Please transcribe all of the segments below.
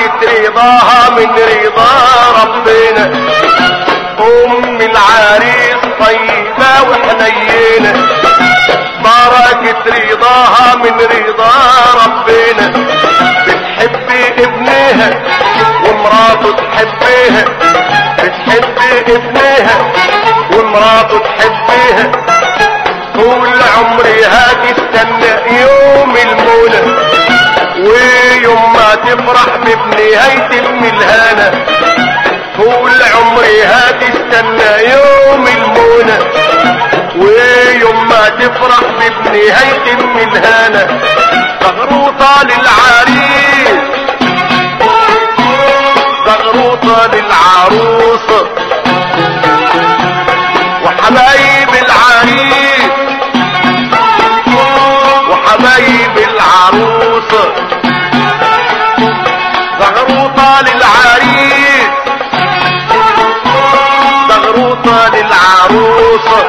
بركة رضاها من رضا ربنا ام العريس طيبة وحنينة بركة رضاها من رضا ربنا بتحب ابنها ومراته تحبها بتحب ابنها ومراته تحبها طول عمري هتستنى يوم المنى ويوم ما تفرح بابنها يتم الهنا طول عمري هتستنى يوم المنى ويوم ما تفرح بابنها يتم الهنا زغروطة للعريس زغروطة للعروسة وحبايب العريس وحبايب العروسة زغروطة للعريس زغروطة للعروسة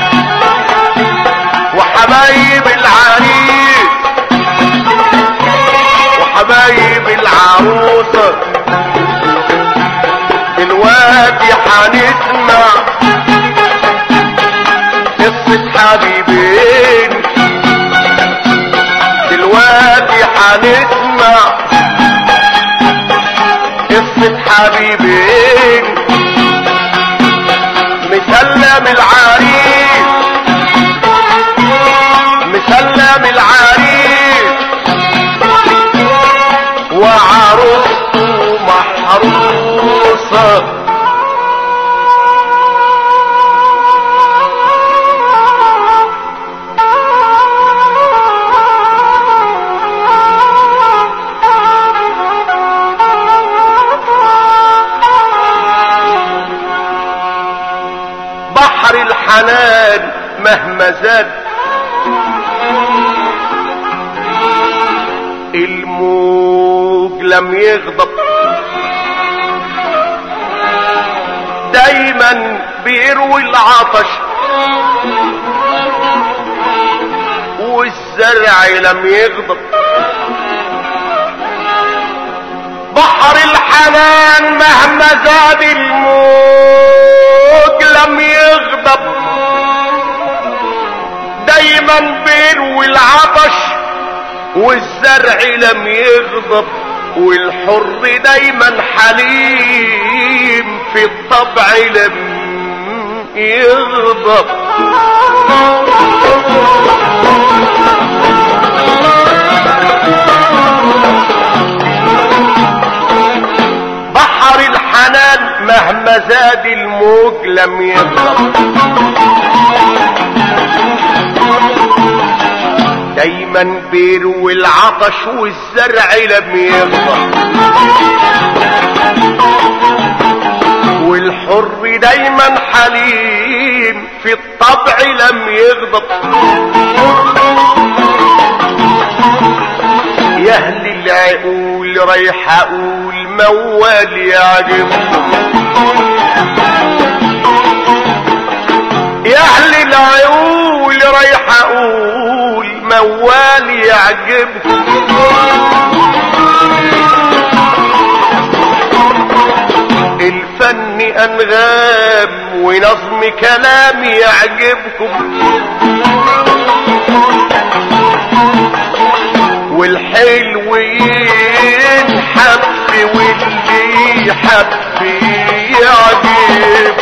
وحبايب العريس وحبايب العروسة دلوقتي هنسمع قصة حبيبين دلوقتي هنسمع قصة حبيبين مسلم العريس مسلم العريس وعروسته محروسة بحر الحنان مهما زاد الموج لم يغضب دايما بيروي العطش والزرع لم يغضب بحر الحنان مهما زاد الموج لم يغضب دايما بيروي العطش والزرع لم يغضب والحر دايما حليم في الطبع لم يغضب بحر الحنان مهما زاد الموج لم يغضب دايما بيروي العطش والزرع لم يغضب والحر دايما حليم في الطبع لم يغضب يا اهل العقول رايح اقول موال يعجبكم يا اهل العقول رايح اقول موال يعجبكم الفن انغام ونظم كلام يعجبكم والحلو ينحب واللي يحب يعجب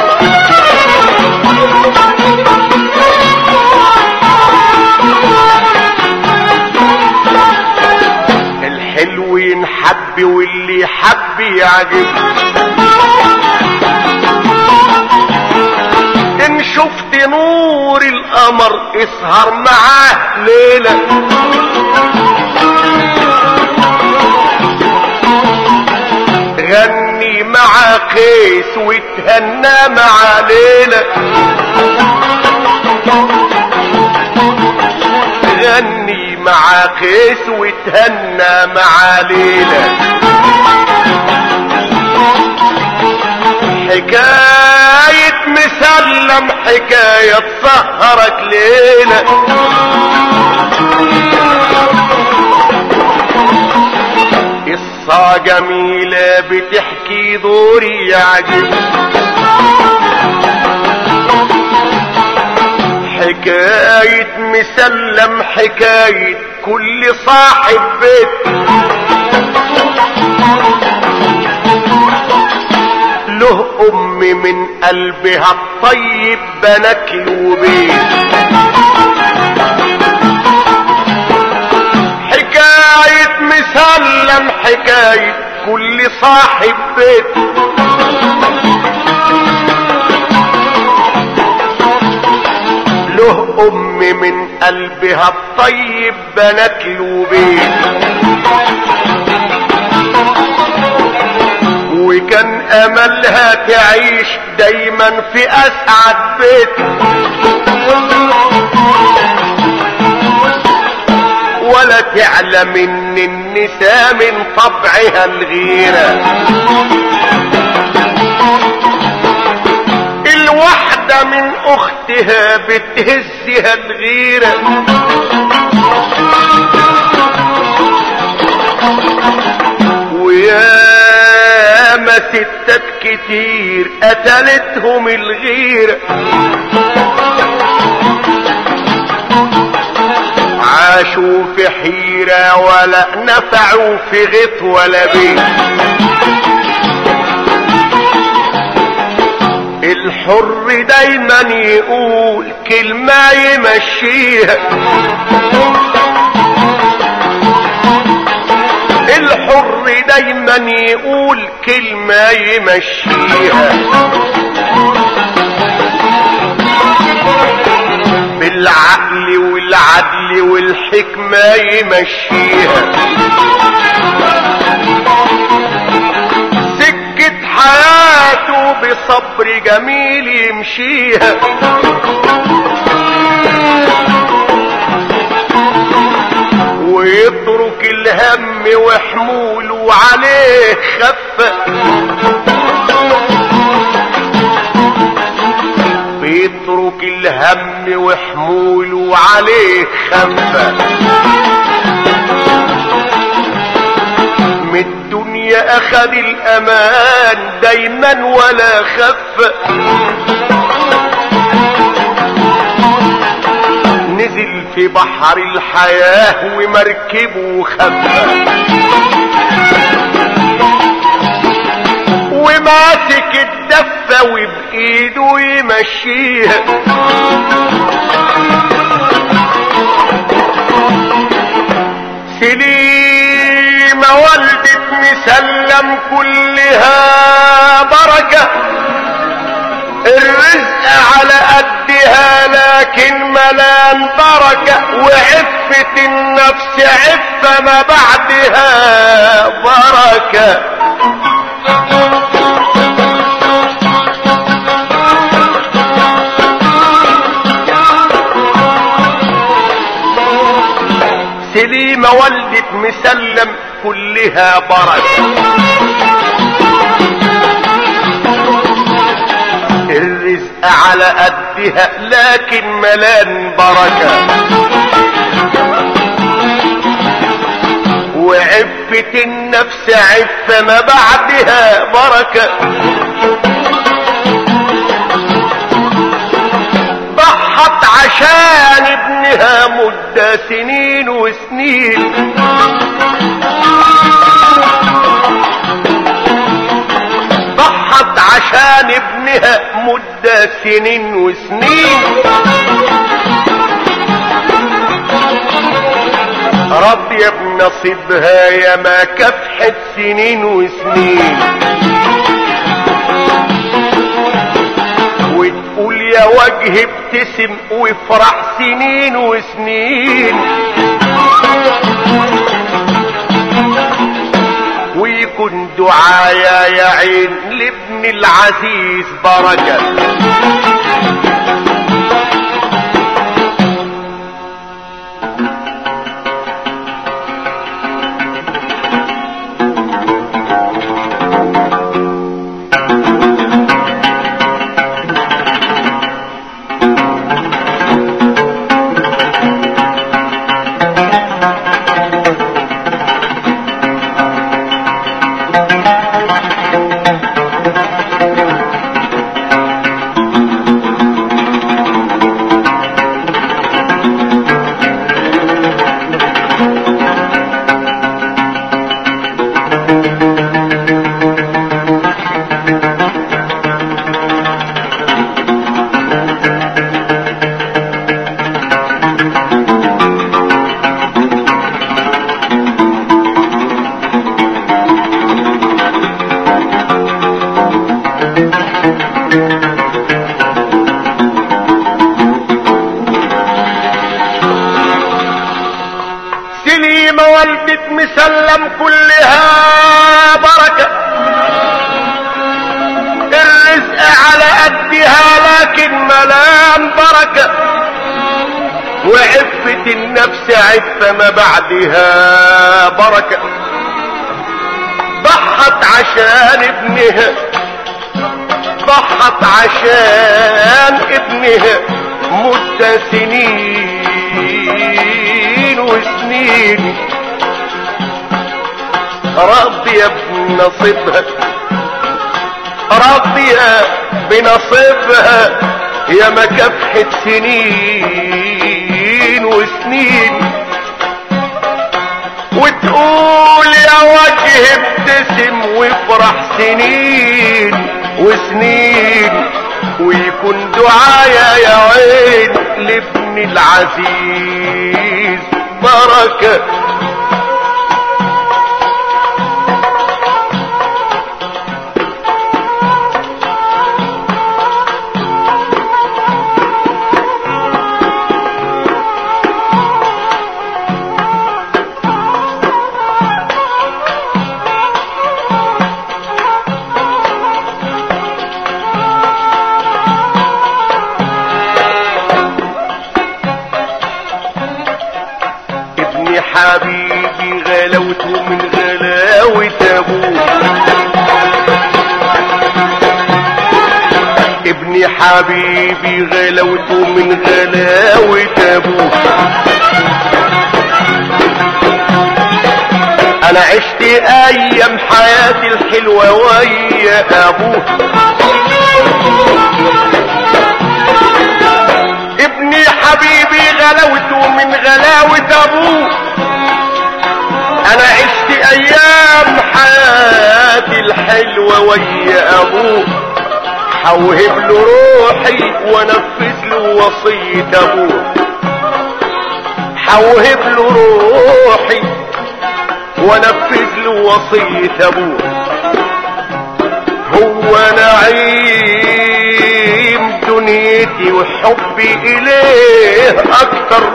الحلو ينحب واللي يحب يعجب ان شفت نور القمر اسهر معاه ليله غني مع قيس وتهنى مع ليلى غني مع قيس وتهنى مع ليلى حكاية مسلم حكاية سهرك ليلة قصة جميلة بتحكي دوري يعجب حكاية مسلم حكاية كل صاحب بيت له ام من قلبها الطيب بنات وبيت حكاية مسلم حكاية كل صاحب بيت له ام من قلبها الطيب بنات وبيت وكان املها تعيش دايما في اسعد بيت ولا تعلم ان النساء من طبعها الغيرة الواحدة من اختها بتهزها الغيرة ويا ما ستات كتير قتلتهم الغيرة عاشوا في حيرة ولا نفعوا في غيط ولا بيت الحر دايما يقول كلمة يمشيها الحر دايما يقول كلمة يمشيها بالعقل والعدل والحكمة يمشيها سكة حياته بصبر جميل يمشيها ويترك الهم وحموله عليه خفة بيترك الهم وحموله عليه خفة من الدنيا اخذ الامان دايما ولا خف نزل في بحر الحياة ومركبه خفة وماسك الدفة وبايده يمشيها سليمة والدة مسلم كلها بركة الرزق على قدها لكن ملان بركة وعفة النفس عفة ما بعدها بركة سليمة والدة مسلم كلها بركة الرزق على قدها لكن ملان بركة وعفة النفس عفة ما بعدها بركة ضحت عشان ابنها مدة سنين وسنين ضحت عشان ابنها مدة سنين وسنين راضية بنصيبها يا ما كفحت سنين وسنين وتقول يا وجه ابتسم وافرح سنين وسنين ويكون دعايا يا عين لابن العزيز بركة مسلم كلها بركة الرزق على قدها لكن ملان بركة وعفة النفس عفة ما بعدها بركة ضحت عشان ابنها ضحت عشان ابنها مدة سنين وسنين راضية بنصيبها راضية بنصيبها يا مكافحة سنين وسنين وتقول يا وجه ابتسم وافرح سنين وسنين ويكون دعايا يا عين لابن العزيز بركه ابن حبيبي غلاوته من غلاوة ابوه ابن حبيبي غلاوته من غلاوة ابوه انا عشت ايام حياتي الحلوة ويا ابوه ابني حبيبي غلاوته من غلاوة ابوه انا عشت ايام حياتي الحلوة ويا ابوه حوهب له روحي وانفذ له وصية ابوه حوهب له روحي وانفذ له وصية ابوه هو نعيم دنيتي وحبي اليه اكتر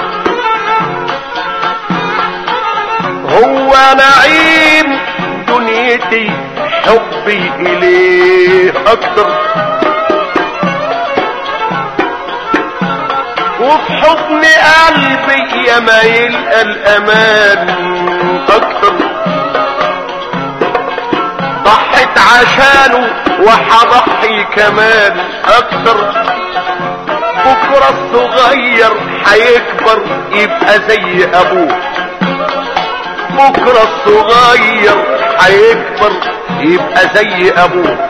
هو نعيم دنيتي حبي اليه اكتر وفي حضن قلبي يا ما يلقى الامان اكتر ضحت عشانه وحضحي كمان اكتر بكرة الصغير هيكبر يبقى زي ابوه بكرة الصغير هيكبر يبقى زي ابوه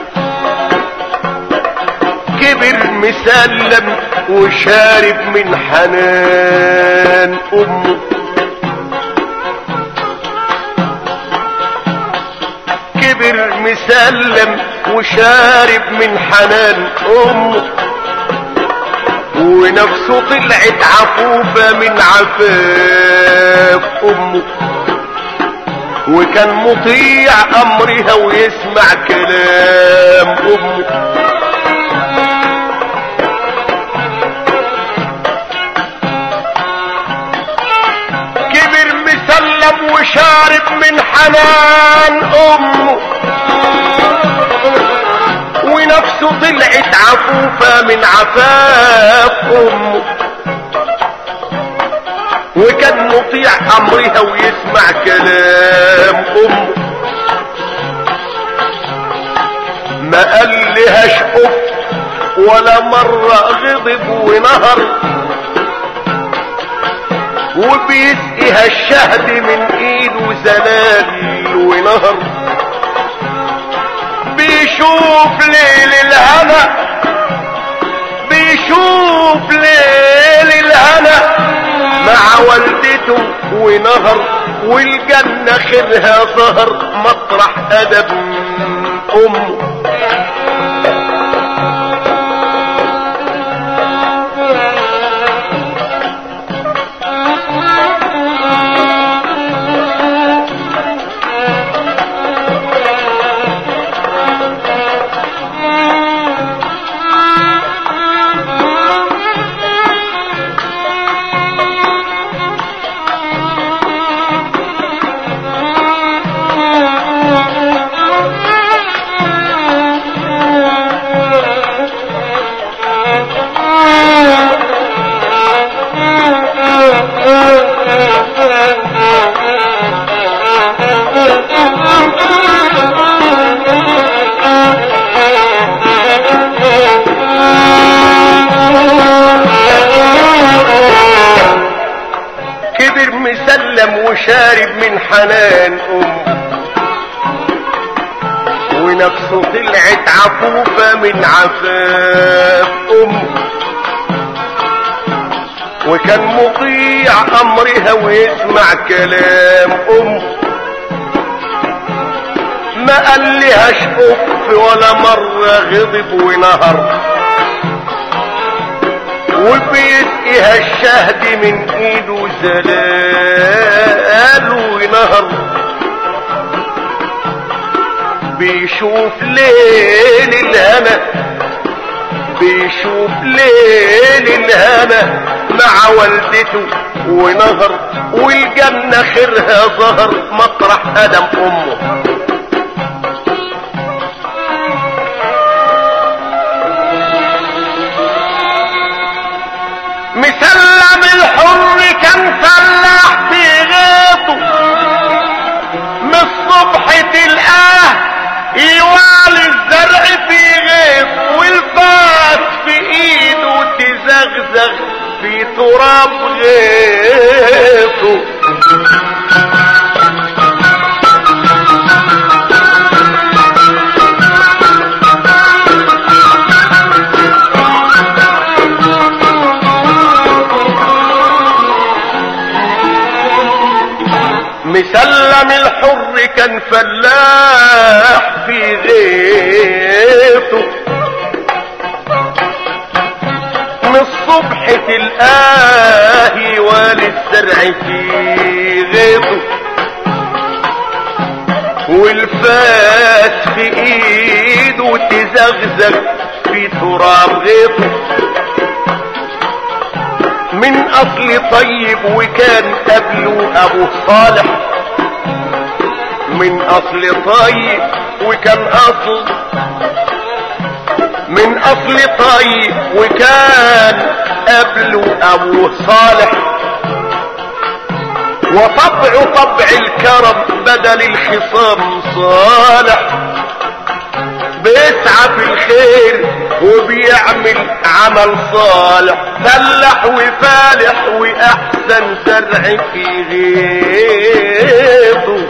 كبر مسلم وشارب من حنان امه كبر مسلم وشارب من حنان امه ونفسه طلعت عفوفة من عفاف امه وكان مطيع امرها ويسمع كلام امه كبر مسلم وشارب من حنان امه ونفسه طلعت عفوفة من عفاف امه وكان مطيع امرها ويسمع كلام امه ما قال لهاش اف ولا مرة غضب ونهر وبيسقيها الشهد من ايده زلال ونهر بيشوف ليل الهنا بيشوف ليل الهنا مع والدته ونهر والجنة خيرها ظهر مطرح أدب أمه شارب من حنان امه ونفسه طلعت عفوفة من عفاف امه وكان مطيع امرها ويسمع كلام امه ما قال لهاش اف ولا مرة غضب ونهر وبيسقيها الشهد من ايده زلال ونهر بيشوف ليل الهنا بيشوف ليل الهنا مع والدته ونهر والجنة خيرها ظهر مطرح قدم امه مسلم الحر كان فلاح في غيطه من الصبح تلقاه يوالي الزرع في غيط والفاس في ايده تزغزغ في تراب غيطه مسلم الحر كان فلاح في غيطه من الصبح تلقاه يوالي الزرع في غيطه والفاس في ايده تزغزغ في تراب غيطه من اصل طيب وكان قبله ابو صالح من اصل طيب وكان اصل من اصل طيب وكان قبله ابو صالح وطبع طبع الكرم بدل الخصام صالح بيسعى في الخير وبيعمل عمل صالح فلح وفالح واحسن زرع في غيطه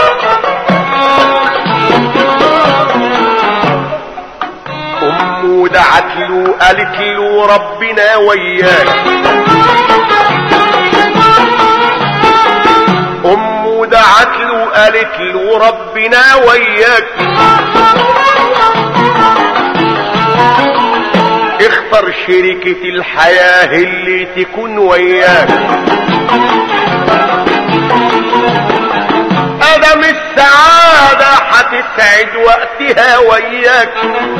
امه دعت له قالت له ربنا وياك امه دعت له قالت له ربنا وياك اختر شركة الحياة اللي تكون وياك ادم السعادة هتسعد وقتها وياك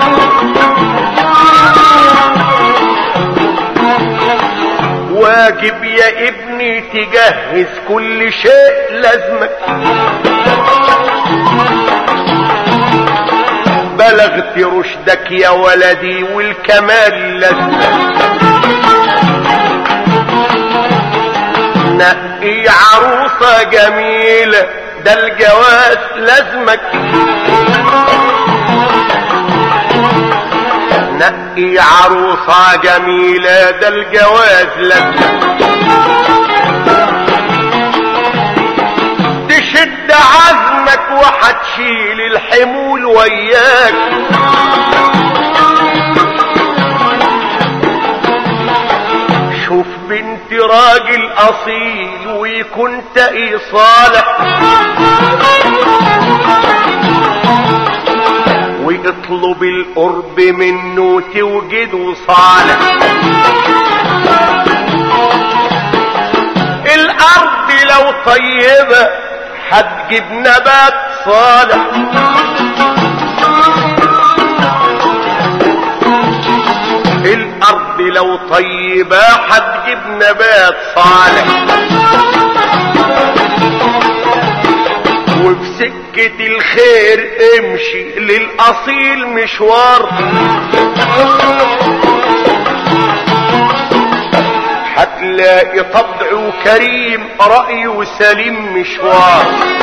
واجب يا ابني تجهز كل شيء لازمك بلغت رشدك يا ولدي والكمال لازمك نقي عروسة جميلة ده الجواز لازمك نقي عروسة جميلة ده الجواز لازمك تشد عزمك وحتشيل الحمول وياك شوف بنت راجل اصيل ويكون تقي صالح واطلب القرب منه توجده صالح الارض لو طيبة هتجيب نبات صالح الارض لو طيبة هتجيب نبات صالح وفي سكة الخير امشي للاصيل مشوار هتلاقي طبعه كريم رأيه سليم مشوار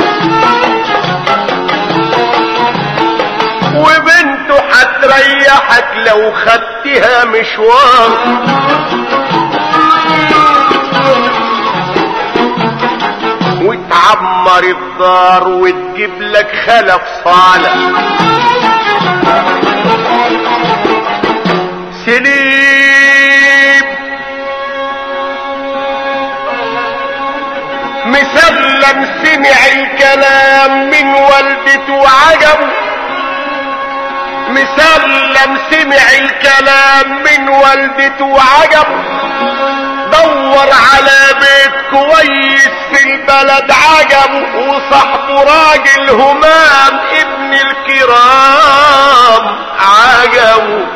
وبنته هتريحك لو خدتها مشوار وتعمر الدار وتجيب لك خلف صالح سليم مسلم سمع الكلام من والدته وعجبه مسلم سمع الكلام من والدته وعجبه دور على بيت كويس في البلد عجبه وصاحبه راجل همام ابن الكرام عجبه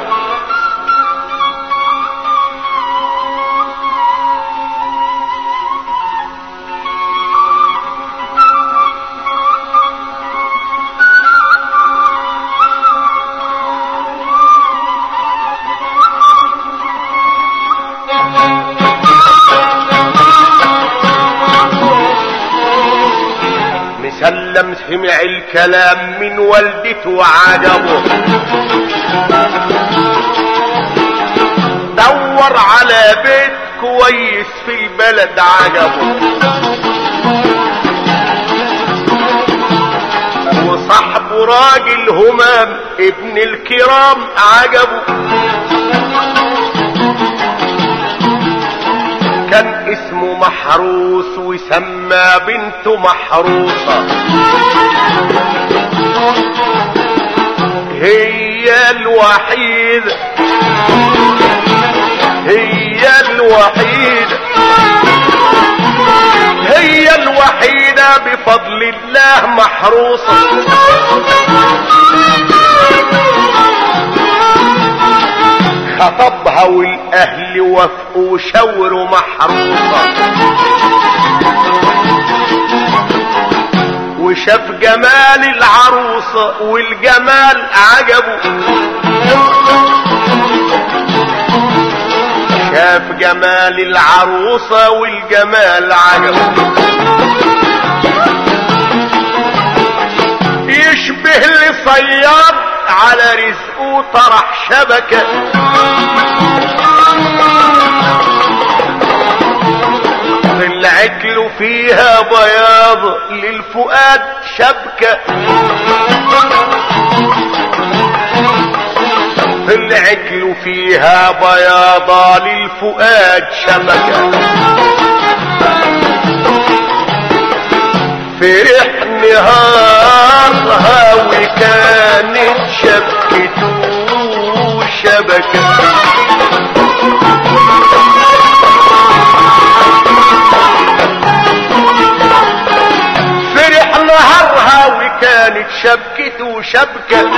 مسلم سمع الكلام من والدته وعجبه دور على بيت كويس في البلد عجبه وصاحبه راجل همام ابن الكرام عجبه كان اسمه محروس وسمى بنته محروسة هي الوحيدة هي الوحيدة هي الوحيدة بفضل الله محروسة خطبها والاهل وافقوا وشوروا محروسة وشاف جمال العروسة والجمال عجبه شاف جمال العروسة والجمال عجبه يشبه لصياد على رزقه طرح شبكة طلعت له فيها بياض للفؤاد شبكة طلعت له فيها بياضة للفؤاد شبكة فرح نهارها وكانت شبكته شبكة فرح نهارها وكانت شبكته شبكة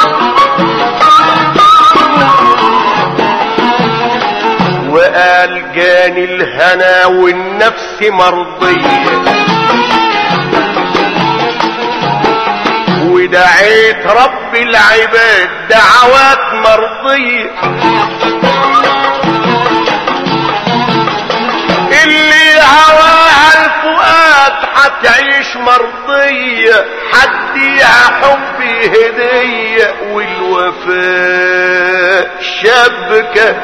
وقال جاني الهنا والنفس مرضيه ودعيت رب العباد دعوات مرضية اللي هواها الفؤاد حتعيش مرضية حديها حبي هدية والوفاء شبكة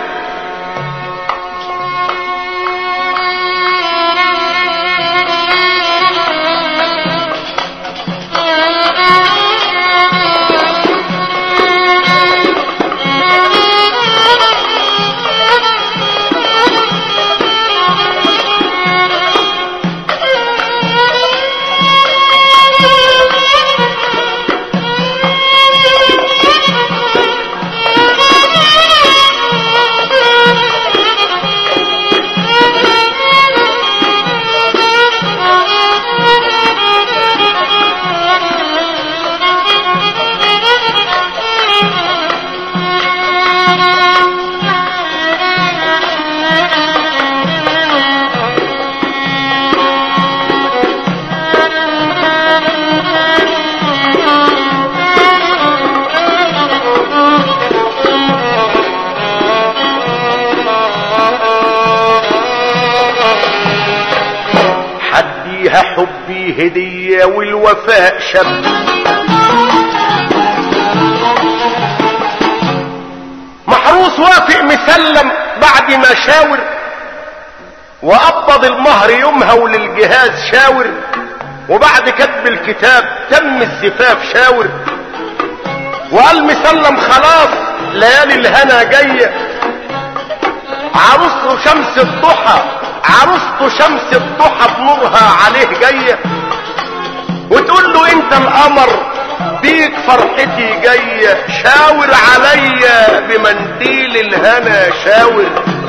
حديها حبي هدية والوفاء شب محروس وافق مسلم بعد ما شاور وقبض المهر يومها وللجهاز شاور وبعد كتب الكتاب تم الزفاف شاور وقال مسلم خلاص ليالي الهنا جايه عروسته شمس الضحى عروسته شمس الضحى بنورها عليه جايه وتقول له انت القمر بيك فرحتي جايه شاور عليا بمنديل الهنا شاور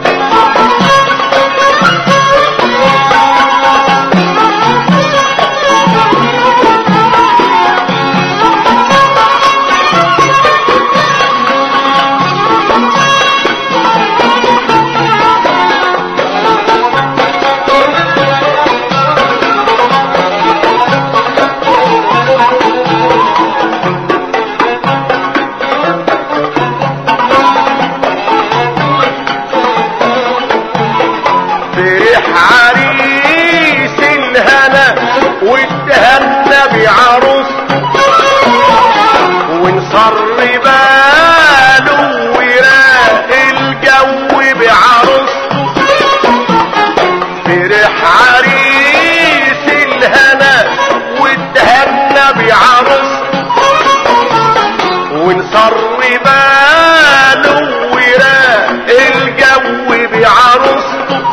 فرح عريس الهنا واتهنى بعروسته ونصر باله وراق الجو بعروسته فرح عريس الهنا واتهنى بعروسته ونصر باله وراق الجو بعروسته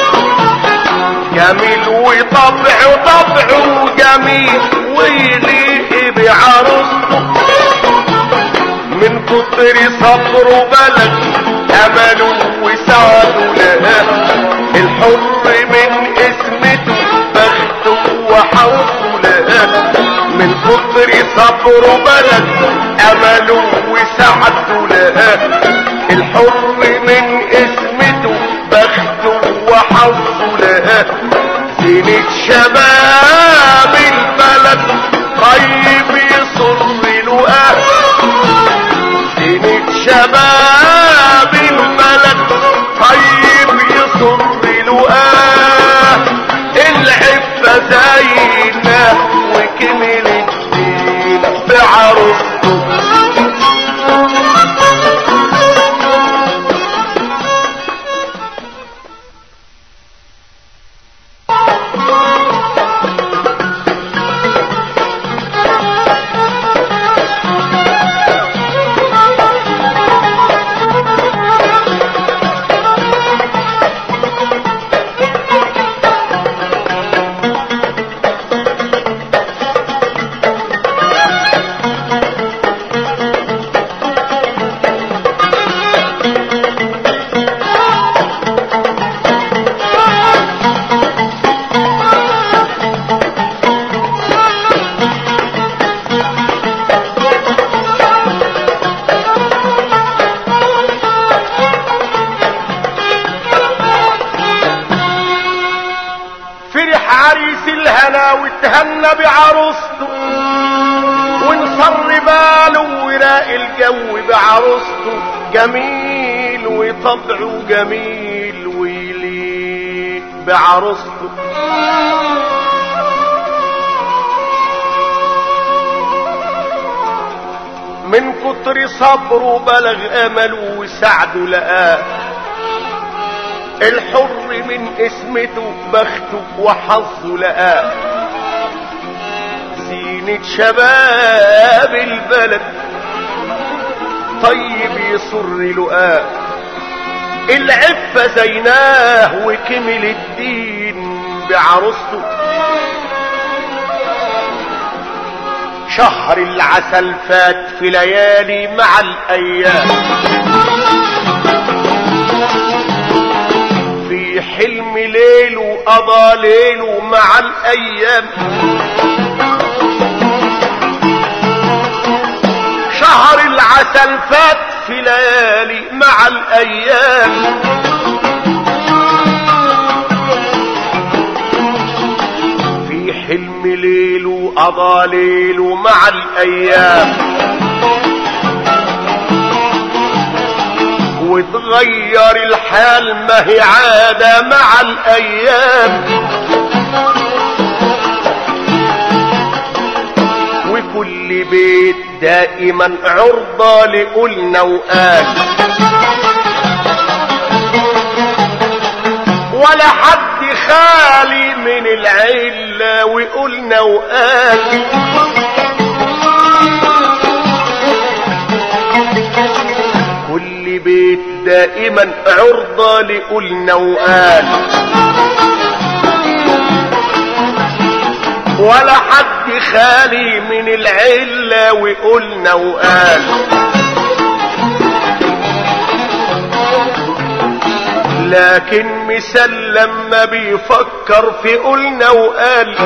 جميل وطبعه طبعه جميل ويليق بعروسته من كتر صبره بلد امله وسعده لها الحر من اسمته بخته وحوطه لها من كتر صبره بلد امله وسعده لها الحر من اسمته بخته وحظه لها زينة شباب البلد طيب يصر لقاه زينة شباب البلد طيب يصر لقاه العفة زينة وكمل الدين بعروسته فرح عريس الهنا واتهنى بعروسته ونصر باله وراق الجو بعروسته جميل وطبعه جميل ويليق بعروسته من كتر صبره بلغ امله وسعده لقاه الحر من اسمته بخته وحظه لقاه زينة شباب البلد طيب يصر لقاه العفة زيناه وكمل الدين بعروسته شهر العسل فات في ليالي مع الايام في حلم ليل وقضى ليله مع الايام شهر العسل فات في ليالي مع الايام في حلم ليل وقضى ليله مع الايام وتغير الحال ما هي عادة مع الايام وكل بيت دائما عرضة لقلنا وقال ولا حد حد خالي من العلة وقلنا وقال كل بيت دائما عرضة لقلنا وقال ولا حد خالي من العلة وقلنا وقال لكن مسلم ما بيفكر في قلنا وقال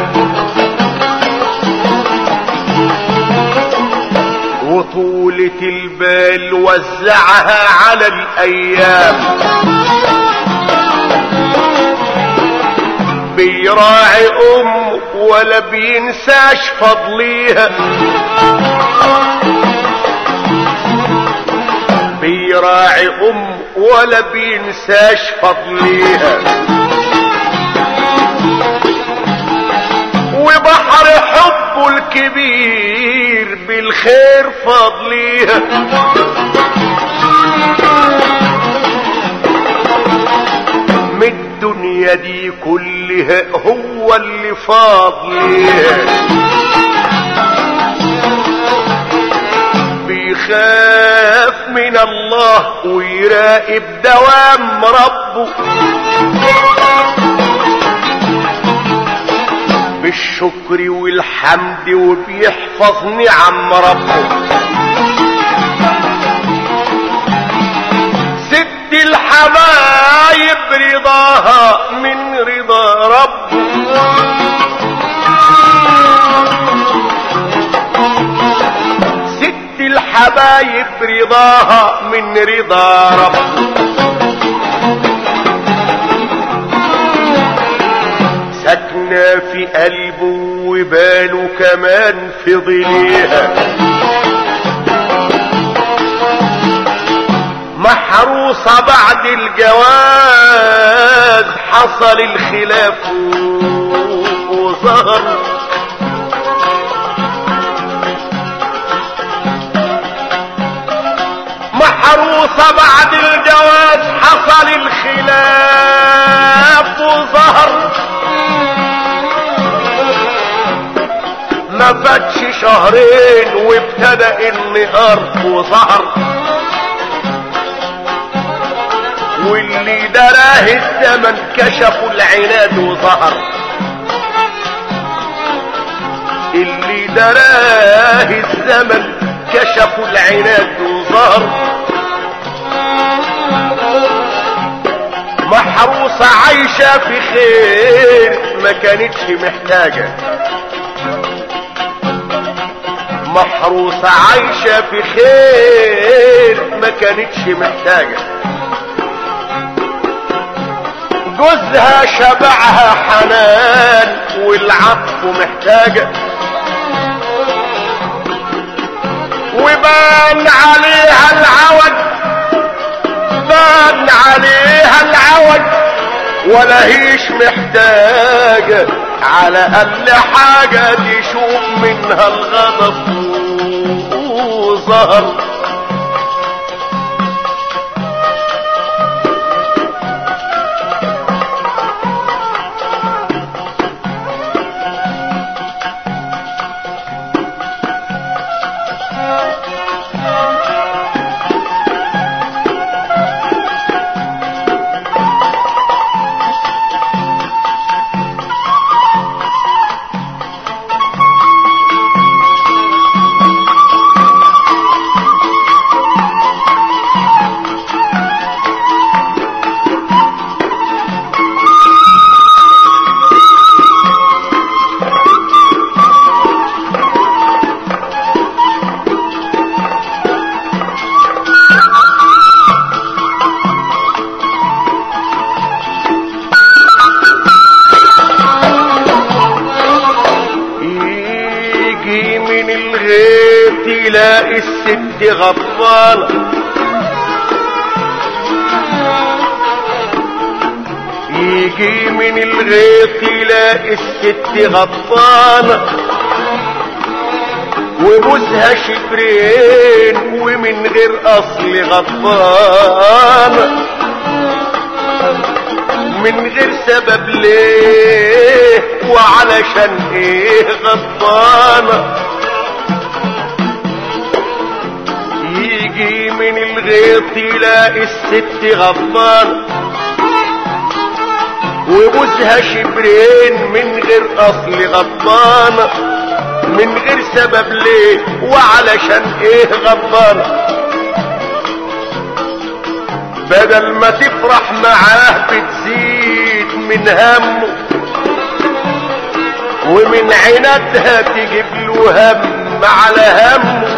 وطولة البال وزعها على الايام بيراعي ام ولا بينساش فضليها بيراعي ام ولا بينساش فضليها وبحر حبه الكبير بالخير فضليها من الدنيا دي كلها هو اللي فاضليها بيخاف من الله ويراقب دوام ربه بالشكر والحمد وبيحفظ نعم ربه ست الحبايب رضاها من رضا ربه ست الحبايب رضاها من رضا ربه سكنة في قلبه وباله كمان في ظليها محروسة بعد الجواز حصل الخلاف وظهر محروسة بعد الجواز حصل الخلاف وظهر ما فاتش شهرين وابتدى النهار وظهر واللي دراه الزمن كشفوا العناد وظهر اللي دراه الزمن كشفوا العناد وظهر محروسة عايشة في خير ما كانتش محتاجة محروسة عايشة في خير ما كانتش محتاجة جوزها شبعها حنان والعطف محتاجة وبان عليها العوج بان عليها العوج ولا هيش محتاجة على أقل حاجة تشوف منها الغضب وظهر يجي من الغير تلاقي الست غضبانة يجي من الغير تلاقي الست غضبانة وبوسها شبرين ومن غير اصل غضبانة من غير سبب ليه وعلشان ايه غضبانة يجي من الغيط يلاقي الست غضبانة وجوزها شبرين من غير اصل غضبانة من غير سبب ليه وعلشان ايه غضبانة بدل ما تفرح معاه بتزيد من همه ومن عنادها تجيب له هم على همه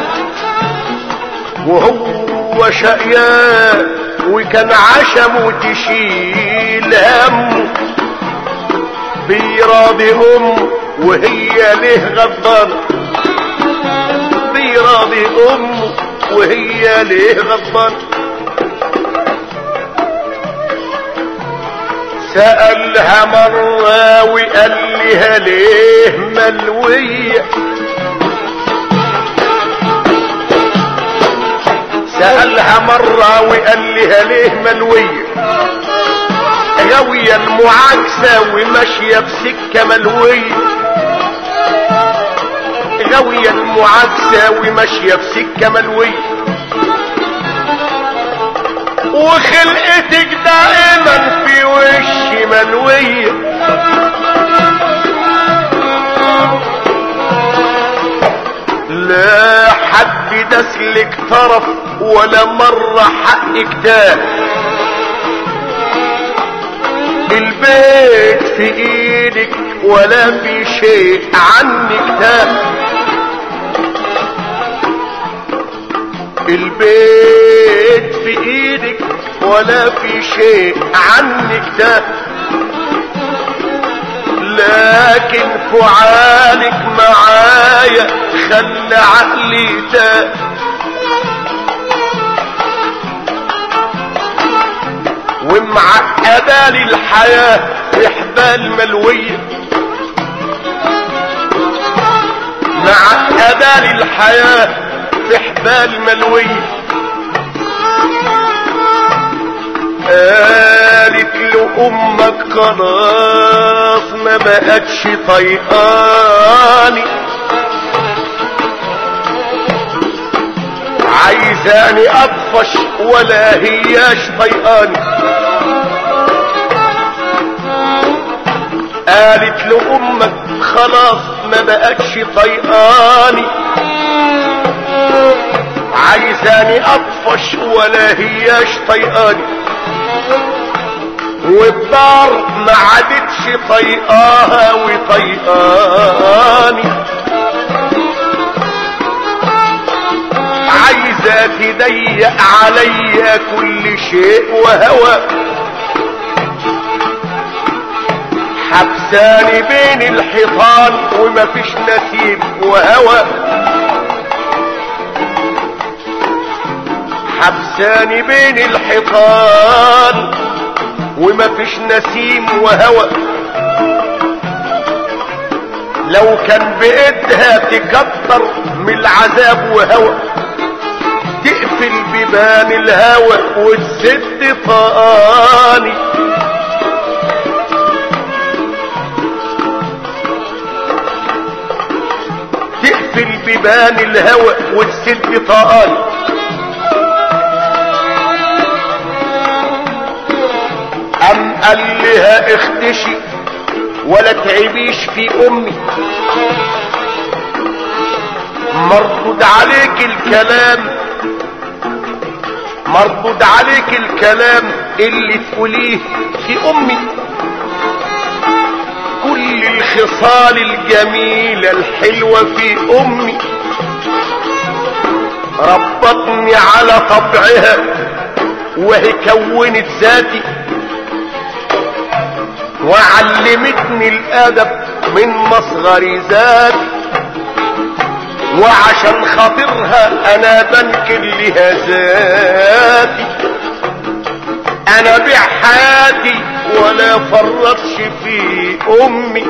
وهو شقيان وكان عشمه تشيل همه بيراضي امه وهي ليه غضبانه بيراضي امه وهي ليه غضبانه سألها مرة وقال لها ليه ملوية سألها مرة وقال لها ليه ملوية غاوية المعاكسة وماشية بسكة ملوية غاوية المعاكسة وماشية بسكة ملوية وخلقتك دائما في وش ملوية لا حد دسلك طرف ولا مرة حقك تاه البيت في ايدك ولا في شيء عنك تاه البيت في ايدك ولا في شيء عنك ده لكن فعالك معايا خلى عقلي ده ومعقدة لي الحياة في حبال ملوية معقدة لي الحياة في حبال ملوية قالت له امك خلاص ما بقتش طيقاني عايزاني اطفش ولا هياش طيقاني قالت له امك خلاص ما بقتش طيقاني عايزاني اطفش ولا هياش طيقاني والدار ما عادتش طيقاها وطيقاني عايزة تضيق عليا كل شيء وهوى حبساني بين الحيطان ومفيش نسيم وهوى حبساني بين الحيطان ومفيش نسيم وهوى لو كان بإيدها تكتر من العذاب وهوى تقفل بيبان الهوى والست طقاني تقفل بيبان الهوى والست طقاني أم قال لها اختشي ولا تعبيش في أمي مردود عليك الكلام مردود عليك الكلام اللي تقوليه في أمي كل الخصال الجميلة الحلوة في أمي ربطني على طبعها وهي كونت ذاتي وعلمتني الادب من مصغر ذاتي وعشان خاطرها انا بنكر لها ذاتي انا بيع حياتي ولا فرطش في امي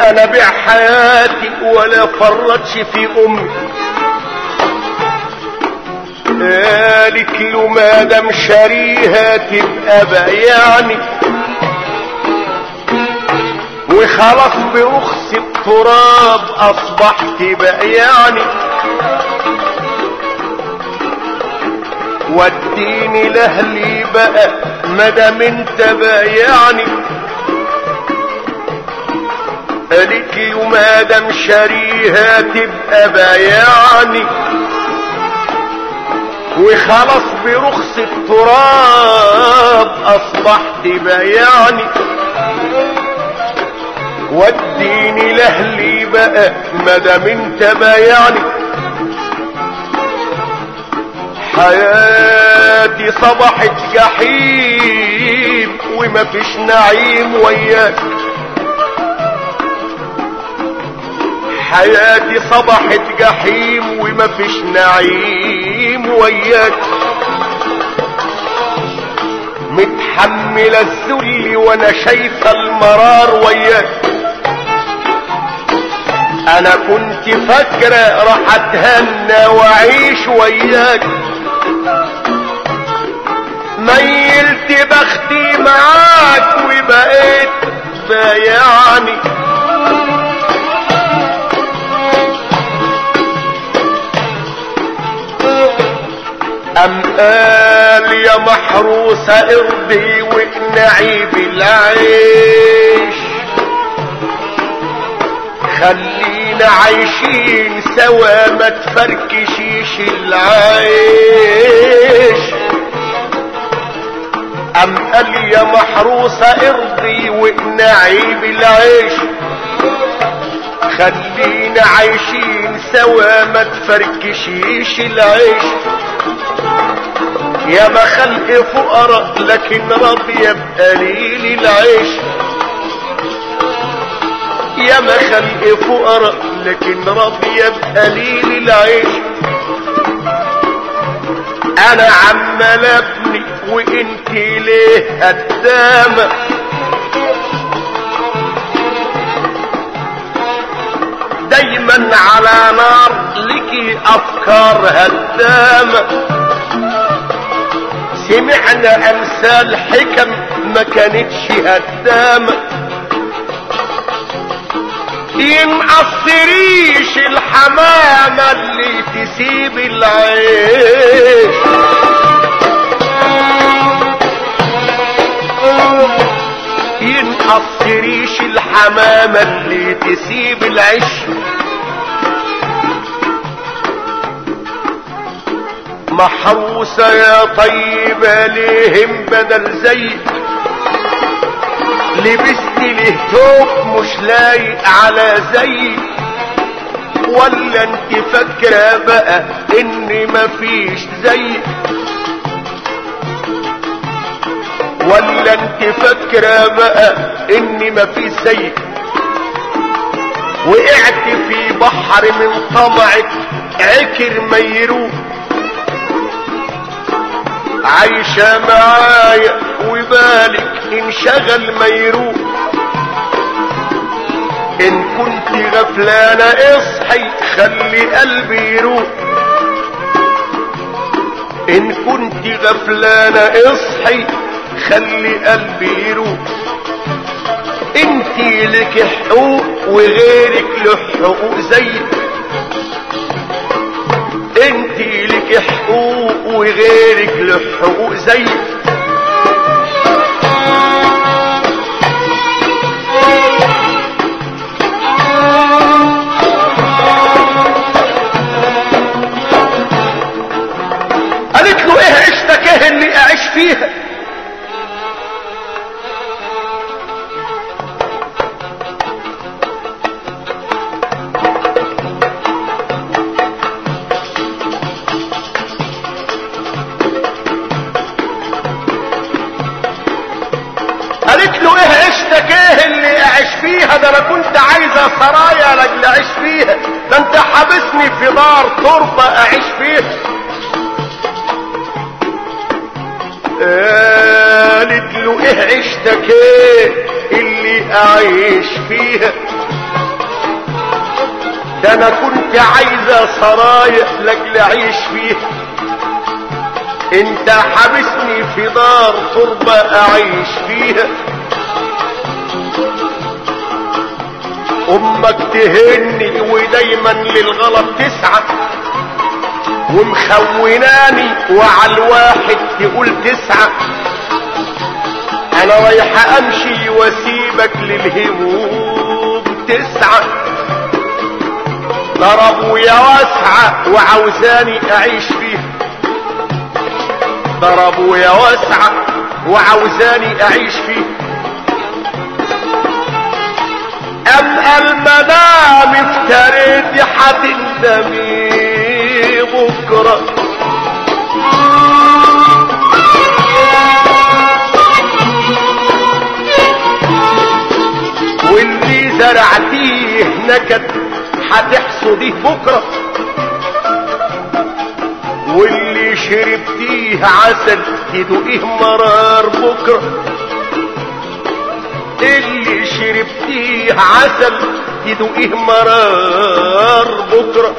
انا بيع حياتي ولا فرطش في امي قالت له ما دام شاريها تبقى بيعني وخلاص برخص التراب اصبحت بيعني وديني لاهلي بقى مادام انت بايعني قالت لي وما دام شاريها تبقى بايعني وخلاص برخص التراب اصبحت بايعني وديني لاهلي بقى مادام انت بايعني حياتي صبحت جحيم وما فيش نعيم وياك حياتي صبحت جحيم وما فيش نعيم وياك متحملة الذل وانا شايفة المرار وياك انا كنت فاكرة راح اتهنى واعيش وياك ميلت بختي معاك وبقيت بايعني أم قال يا محروسة ارضي واقنعي بالعيش خلينا عايشين سوا ما تفركشيش العيش أم قال يا محروسة ارضي واقنعي بالعيش خلينا عايشين سوا ما تفركشيش العيش يا ما خلق فقراء لكن راضية بقليل العيش يا ما خلق فقراء لكن راضية بقليل العيش انا عمال ابني وانت ليه قدامة دايما على نار لكي افكار هدامه سمعنا امثال حكم ما كانتش هدامة ينقصريش الحمامة اللي تسيب العيش ينقصريش الحمامة اللي تسيب العيش محروسة يا طيبة ليهم بدل زي لبست له توب مش لايق على زي ولا انت فاكرة بقى ان مفيش زي ولا انت فاكرة بقى ان مفيش زي وقعت في بحر من طمعك عكر ميروح عايشة معايا وبالك انشغل ما يروح ان كنت غفلانة اصحي خلي قلبي يروح ان كنت غفلانة اصحي خلي قلبي يروح انت لك حقوق وغيرك له حقوق زيك انت لك حقوق وغيرك له حقوق زيك قالت له ايه عشتك ايه اللي اعيش فيها قالت له ايه عشتك ايه اللي اعيش فيها ده انا كنت عايزة سرايا لاجل اعيش فيها ده انت حابسني في دار تربة اعيش فيها قالت له ايه عشتك ايه اللي اعيش فيها ده انا كنت عايزة سرايا لاجل اعيش فيها انت حابسني في دار تربة اعيش فيها امك تهني ودايما للغلط تسعى ومخوناني وعلى الواحد تقول تسعى انا رايح امشي واسيبك للهموم تسعى ضربوا يا واسعة وعاوزاني اعيش فيها ضربوا يا واسعة وعاوزاني اعيش فيها ام المنام افتريت حتندمي بكرة واللي زرعتيه نكد هتحصديه بكرة واللي شربتيه عسل تدوقيه مرار بكرة اللي شربتيه عسل تدوقيه مرار بكرة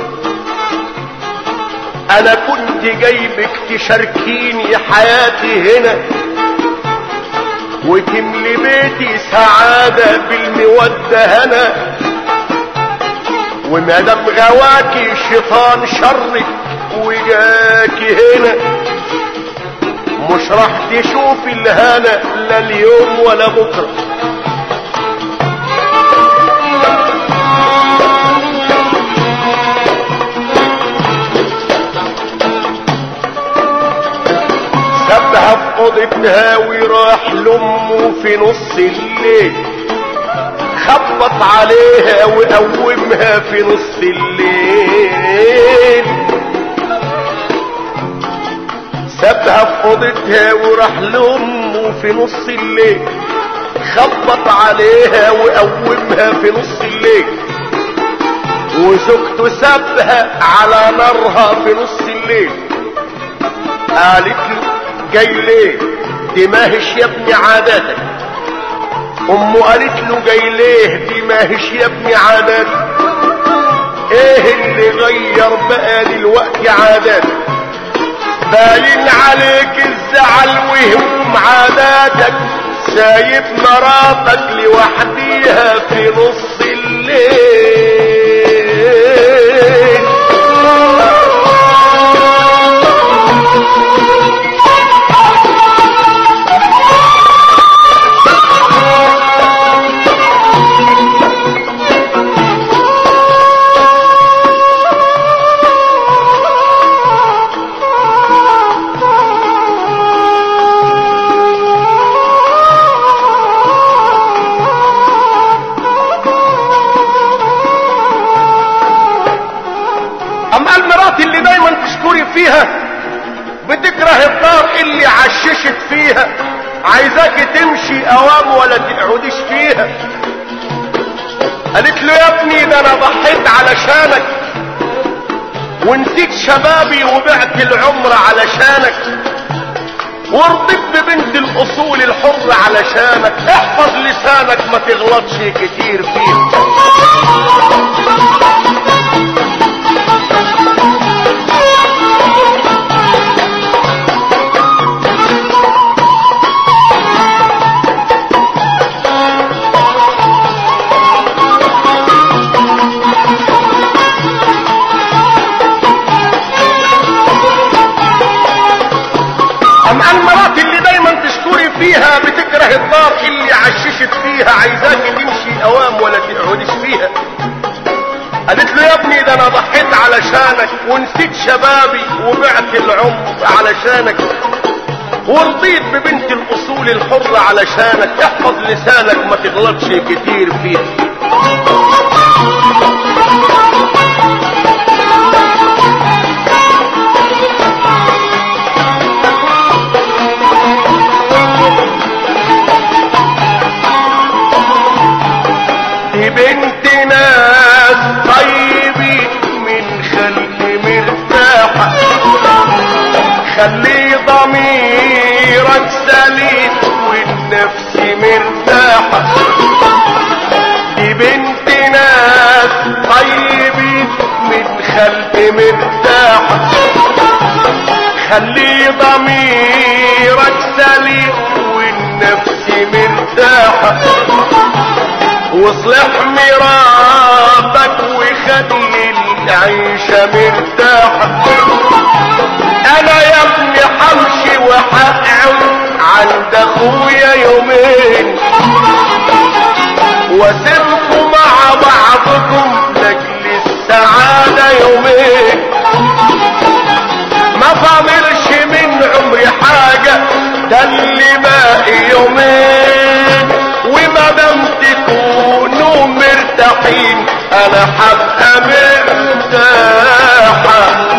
انا كنت جايبك تشاركيني حياتي هنا وتملي بيتي سعادة بالمودة هنا ومادام غواكي شيطان شرك وجاكي هنا مش راح تشوف الهنا لا اليوم ولا بكره سابها في اوضتها وراح لامه في نص الليل خبط عليها وقومها في نص الليل سابها في اوضتها وراح لامه في نص الليل خبط عليها وقومها في نص الليل وزوجته سابها على نارها في نص الليل قالت له جاي ليه دي ماهش يا ابني عاداتك امه قالت له جاي ليه دي ماهش يا ابني عاداتك ايه اللي غير بقى دلوقتي عاداتك بالين عليك الزعل وهموم عاداتك سايب مراتك لوحديها في نص الليل اما المرات اللي دايما تشكري فيها بتكره الدار اللي عششت فيها عايزاك تمشي اوام ولا تقعديش فيها قالت له يا ابني ده انا ضحيت علشانك ونسيت شبابي وبعت العمر علشانك ورضيت ببنت الاصول الحر علشانك احفظ لسانك ما تغلطش كتير فيه اما المرات اللي دايما تشكري فيها بتكره الدار اللي عششت فيها عايزاك تمشي اوام ولا تقعدش فيها قالت له يا ابني ده انا ضحيت علشانك ونسيت شبابي وبعت العمر علشانك ورضيت ببنت الاصول الحرة علشانك احفظ لسانك ما تغلطش كتير فيها دي بنت ناس طيبين من خلق مرتاحة خلي ضميرك سليم والنفس مرتاحة دي بنت ناس طيبين مرتاحة خلي ضميرك سليم والنفس مرتاحة واصلح مرابك وخلي العيشة مرتاحة انا يا ابني حمشي وحقعد عند اخويا يومين واسيبكم مع بعضكم لاجل السعادة يومين ما فاضلش من عمري حاجة ده اللي باقي يومين وما دام تكونوا مرتاحين انا حبقى مرتاحة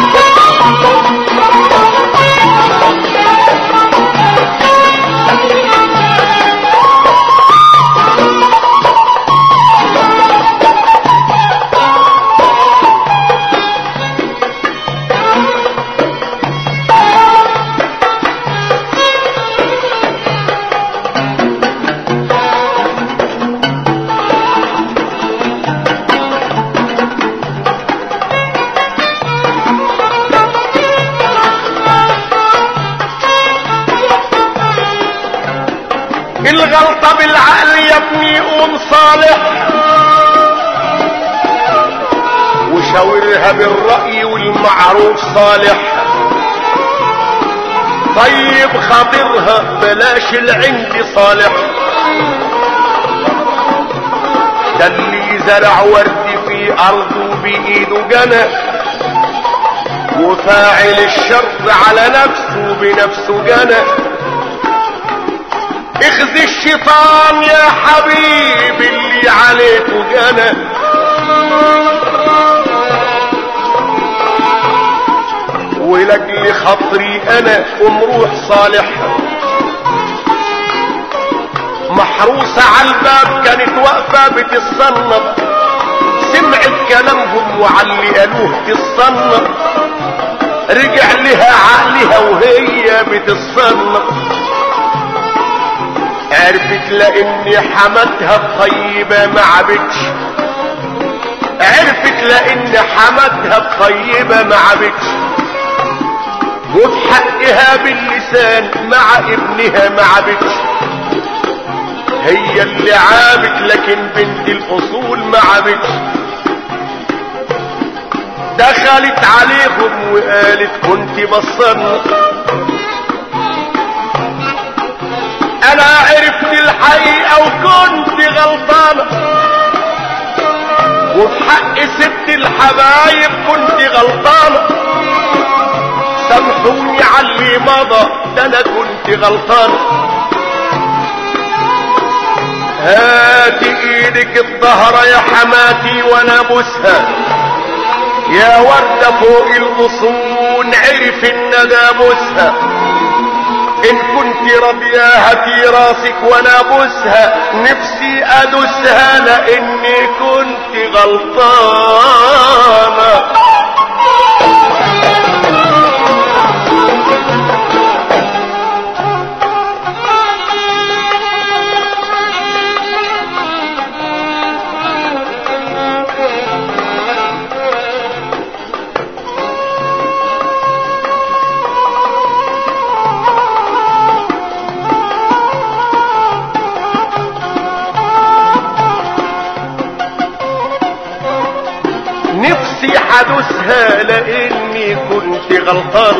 الغلطة بالعقل يا ابني قوم صالح وشاورها بالرأي والمعروف صالح طيب خاطرها بلاش العند صالح ده اللي زرع ورد في ارضه بايده جنى وفاعل الشر على نفسه بنفسه جنى اخذ الشيطان يا حبيبي اللي عليكوا جنى ولاجل خاطري انا ام روح صالح محروسة على الباب كانت واقفة بتتصنف سمعت كلامهم وعلي قالوه تتصنف رجع لها عقلها وهي بتتصنف عرفت لاني حماتها الطيبة ما عبتش عرفت لان حماتها الطيبة ما عبتش وفي حقها باللسان مع ابنها ما عبتش هي اللي عابت لكن بنت الاصول ما عابتش دخلت عليهم وقالت كنت بصرنا انا عرفت الحقيقة وكنت غلطانة وفي حق ست الحبايب كنت غلطانة سامحوني على اللي مضى ده انا كنت غلطانة هات ايدك الظهر يا حماتي وانا بوسها يا وردة فوق الغصون عرف ان انا بوسها ان كنت راضية هاتي راسك وانا بوسها نفسي ادوسها لاني كنت غلطانة نفسي حدوسها لاني كنت غلطان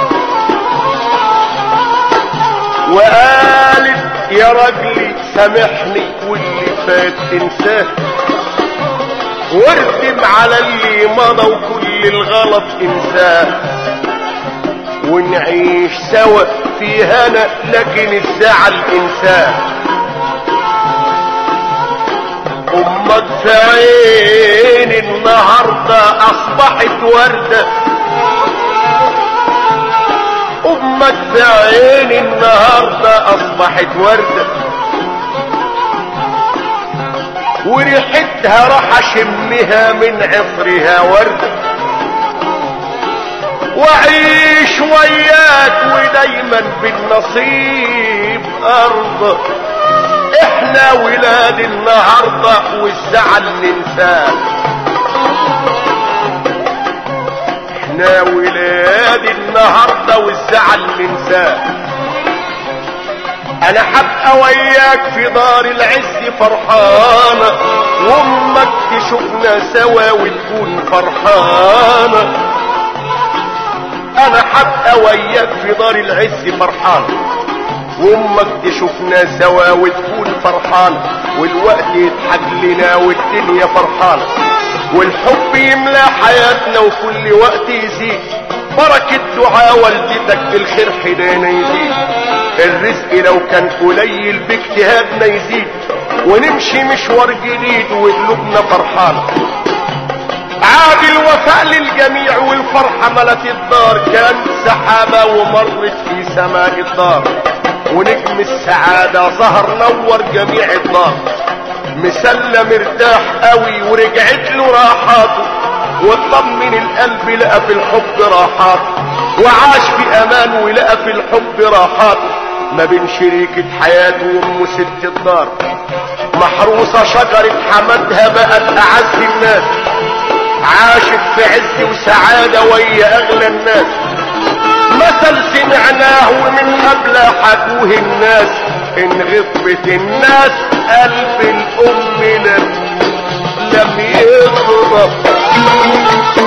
وقالت يا رجلي سامحني واللي فات تنساه واردم على اللي مضى وكل الغلط انساه ونعيش سوا في هنا لكن الزعل انساه امك في عين النهاردة اصبحت وردة امك في عين النهاردة اصبحت وردة وريحتها راح اشمها من عطرها وردة واعيش وياك ودايما بالنصيب ارض احنا ولاد النهاردة والزعل ننساه احنا ولاد النهارده والزعل ننساه انا حبقى وياك في دار العز فرحانة وامك تشوفنا سوا وتكون فرحانة انا حبقى وياك في دار العز فرحانة وامك تشوفنا سوا وتكون فرحانة والوقت يضحك لنا والدنيا فرحانة والحب يملى حياتنا وكل وقت يزيد بركة دعاء والدتك بالخير حدانا يزيد الرزق لو كان قليل باجتهادنا يزيد ونمشي مشوار جديد وقلوبنا فرحانة عاد الوفاء للجميع والفرحة ملت الدار كانت سحابة ومرت في سماء الدار ونجم السعادة ظهر نور جميع الدار مسلى مرتاح قوي ورجعت له راحاته واطمن القلب لقى في الحب راحاته وعاش في امان ولقى في الحب راحاته ما بين شريكة حياته وام ست الدار محروسة شجرة حمدها بقت اعز الناس عاشت في عز وسعادة ويا اغلى الناس مثل سمعناه ومن قبل حكوه الناس ان غضبت الناس قلب الام لم لم يغضب